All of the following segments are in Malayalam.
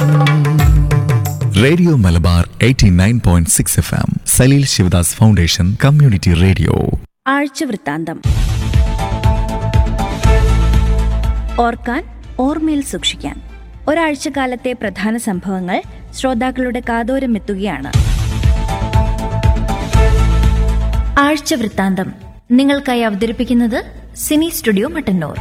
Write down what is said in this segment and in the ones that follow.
radio Malabar 89.6 F M Saleel Sivadas foundation community radio ആഴ്ചവൃത്താന്തം ഓർക്കാൻ ഓർമ്മയിൽ സൂക്ഷിക്കാൻ ഒരാഴ്ചക്കാലത്തെ പ്രധാന സംഭവങ്ങൾ ശ്രോതാക്കളുടെ കാതോരമെത്തുകയാണ് ആഴ്ചവൃത്താന്തം നിങ്ങൾക്കായി അവതരിപ്പിക്കുന്നത് സിനി സ്റ്റുഡിയോ മട്ടന്നൂർ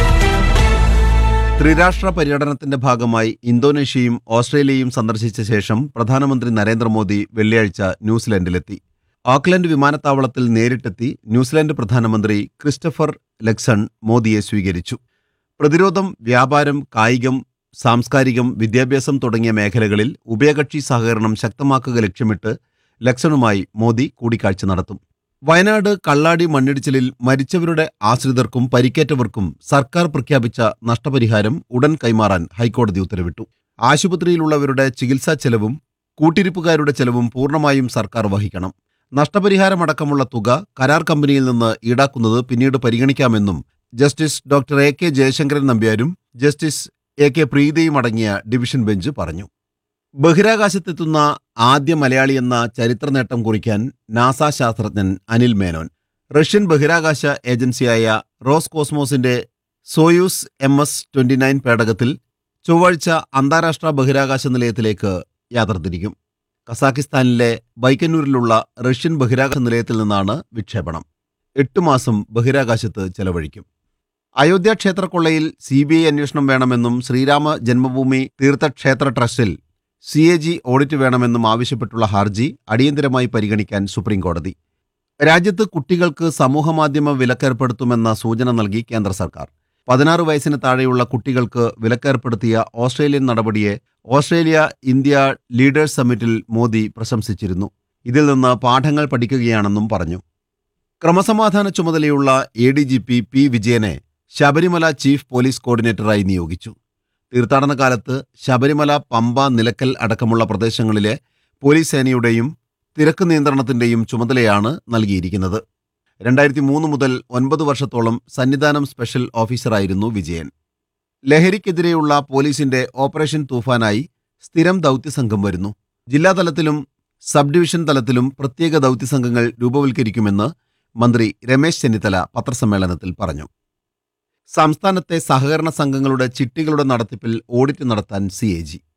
ത്രിരാഷ്ട്ര പര്യടനത്തിന്റെ ഭാഗമായി ഇന്തോനേഷ്യയും ഓസ്ട്രേലിയയും സന്ദർശിച്ച ശേഷം പ്രധാനമന്ത്രി നരേന്ദ്രമോദി വെള്ളിയാഴ്ച ന്യൂസിലൻഡിലെത്തി ഓക്ലൻഡ് വിമാനത്താവളത്തിൽ നേരിട്ടെത്തി ന്യൂസിലൻഡ് പ്രധാനമന്ത്രി ക്രിസ്റ്റഫർ ലെക്സൺ മോദിയെ സ്വീകരിച്ചു പ്രതിരോധം വ്യാപാരം കായികം സാംസ്കാരികം വിദ്യാഭ്യാസം തുടങ്ങിയ മേഖലകളിൽ ഉഭയകക്ഷി സഹകരണം ശക്തമാക്കുക ലക്ഷ്യമിട്ട് ലക്സണുമായി മോദി കൂടിക്കാഴ്ച നടത്തും വയനാട് കള്ളാടി മണ്ണിടിച്ചിലിൽ മരിച്ചവരുടെ ആശ്രിതർക്കും പരിക്കേറ്റവർക്കും സർക്കാർ പ്രഖ്യാപിച്ച നഷ്ടപരിഹാരം ഉടൻ കൈമാറാൻ ഹൈക്കോടതി ഉത്തരവിട്ടു ആശുപത്രിയിലുള്ളവരുടെ ചികിത്സാ ചെലവും കൂട്ടിരിപ്പുകാരുടെ ചെലവും പൂർണ്ണമായും സർക്കാർ വഹിക്കണം നഷ്ടപരിഹാരമടക്കമുള്ള തുക കരാർ കമ്പനിയിൽ നിന്ന് ഈടാക്കുന്നത് പിന്നീട് പരിഗണിക്കാമെന്നും justice doctor A K Jayasankaran നമ്പ്യാരും ജസ്റ്റിസ് എ കെ പ്രീതിയും അടങ്ങിയ ഡിവിഷൻ ബെഞ്ച് പറഞ്ഞു ബഹിരാകാശത്തെത്തുന്ന ആദ്യ മലയാളി എന്ന ചരിത്ര നേട്ടം കുറിക്കാൻ നാസ ശാസ്ത്രജ്ഞൻ അനിൽ മേനോൻ റഷ്യൻ ബഹിരാകാശ ഏജൻസിയായ റോസ് കോസ്മോസിന്റെ Soyuz M S twenty nine പേടകത്തിൽ ചൊവ്വാഴ്ച അന്താരാഷ്ട്ര ബഹിരാകാശ നിലയത്തിലേക്ക് യാത്ര തിരിക്കും കസാക്കിസ്ഥാനിലെ ബൈക്കന്നൂരിലുള്ള റഷ്യൻ ബഹിരാകാശ നിലയത്തിൽ നിന്നാണ് വിക്ഷേപണം എട്ട് മാസം ബഹിരാകാശത്ത് ചെലവഴിക്കും അയോധ്യ ക്ഷേത്ര കൊള്ളയിൽ സി ബി ഐ അന്വേഷണം വേണമെന്നും ശ്രീരാമ ജന്മഭൂമി തീർത്ഥക്ഷേത്ര ട്രസ്റ്റിൽ സി എ ജി ഓഡിറ്റ് വേണമെന്നും ആവശ്യപ്പെട്ടുള്ള ഹർജി അടിയന്തരമായി പരിഗണിക്കാൻ സുപ്രീംകോടതി രാജ്യത്ത് കുട്ടികൾക്ക് സമൂഹമാധ്യമ വിലക്കേർപ്പെടുത്തുമെന്ന സൂചന നൽകി കേന്ദ്ര സർക്കാർ പതിനാറ് വയസ്സിന് താഴെയുള്ള കുട്ടികൾക്ക് വിലക്കേർപ്പെടുത്തിയ ഓസ്ട്രേലിയൻ നടപടിയെ ഓസ്ട്രേലിയ ഇന്ത്യ ലീഡേഴ്സ് സമ്മിറ്റിൽ മോദി പ്രശംസിച്ചിരുന്നു ഇതിൽ നിന്ന് പാഠങ്ങൾ പഠിക്കുകയാണെന്നും പറഞ്ഞു ക്രമസമാധാന ചുമതലയുള്ള A D G P P വിജയനെ ശബരിമല ചീഫ് പോലീസ് കോർഡിനേറ്ററായി നിയോഗിച്ചു തീർത്ഥാടന കാലത്ത് ശബരിമല പമ്പ നിലക്കൽ അടക്കമുള്ള പ്രദേശങ്ങളിലെ പോലീസ് സേനയുടെയും തിരക്ക് നിയന്ത്രണത്തിന്റെയും ചുമതലയാണ് നൽകിയിരിക്കുന്നത് രണ്ടായിരത്തി മൂന്ന് മുതൽ ഒൻപത് വർഷത്തോളം സന്നിധാനം സ്പെഷ്യൽ ഓഫീസറായിരുന്നു വിജയൻ ലഹരിക്കെതിരെയുള്ള പോലീസിന്റെ ഓപ്പറേഷൻ തൂഫാനായി സ്ഥിരം ദൗത്യസംഘം വരുന്നു ജില്ലാതലത്തിലും സബ് ഡിവിഷൻ തലത്തിലും പ്രത്യേക ദൗത്യസംഘങ്ങൾ രൂപവൽക്കരിക്കുമെന്ന് മന്ത്രി രമേശ് ചെന്നിത്തല പത്രസമ്മേളനത്തിൽ പറഞ്ഞു സംസ്ഥാനത്തെ സഹകരണ സംഘങ്ങളുടെ ചിട്ടികളുടെ നടത്തിപ്പിൽ ഓഡിറ്റ് നടത്താൻ സി എ ജി